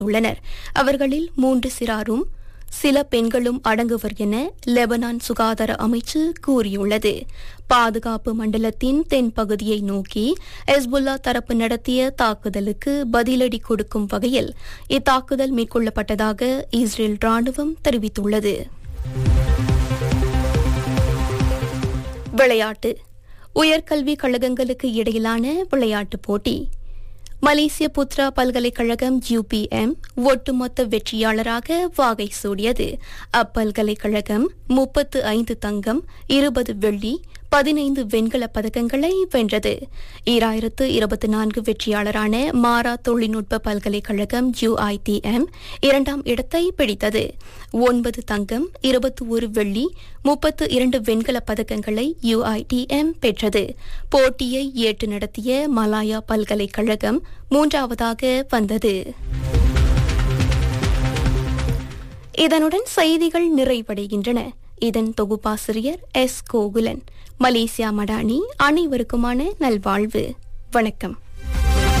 உள்ளனர் அவர்களில் மூன்று சிறாரும் சில பெண்களும் அடங்குவர் என லெபனான் சுகாதார அமைச்சு கூறியுள்ளது பாதுகாப்பு மண்டலத்தின் தென்பகுதியை நோக்கி ஹெஸ்புல்லா தரப்பு நடத்திய தாக்குதலுக்கு பதிலடி கொடுக்கும் வகையில் இத்தாக்குதல் மேற்கொள்ளப்பட்டதாக இஸ்ரேல் ராணுவம் தெரிவித்துள்ளது விளையாட்டு உயர்கல்வி கழகங்களுக்கு இடையிலான விளையாட்டுப் போட்டி மலேசிய புத்ரா பல்கலைக்கழகம் யூபிஎம் ஒட்டுமொத்த வெற்றியாளராக வாகை சூடியது அப்பல்கலைக்கழகம் முப்பத்து ஐந்து தங்கம் இருபது வெள்ளி பதினைந்து வெண்கலப் பதக்கங்களை வென்றது ஈராயிரத்து இருபத்தி நான்கு வெற்றியாளரான மாரா தொழில்நுட்ப பல்கலைக்கழகம் யுஐடிஎம் இரண்டாம் இடத்தை பிடித்தது ஒன்பது தங்கம் இருபத்தி ஒரு வெள்ளி முப்பத்து இரண்டு வெண்கலப் பதக்கங்களை யுஐடிஎம் பெற்றது போட்டியை ஏற்று நடத்திய மலாயா பல்கலைக்கழகம் மூன்றாவதாக வந்தது இதனுடன் செய்திகள் நிறைவடைகின்றன இதன் தொகுப்பாசிரியர் எஸ் கோகுலன் மலேசியா மடானி அனைவருக்குமான நல்வாழ்வு வணக்கம்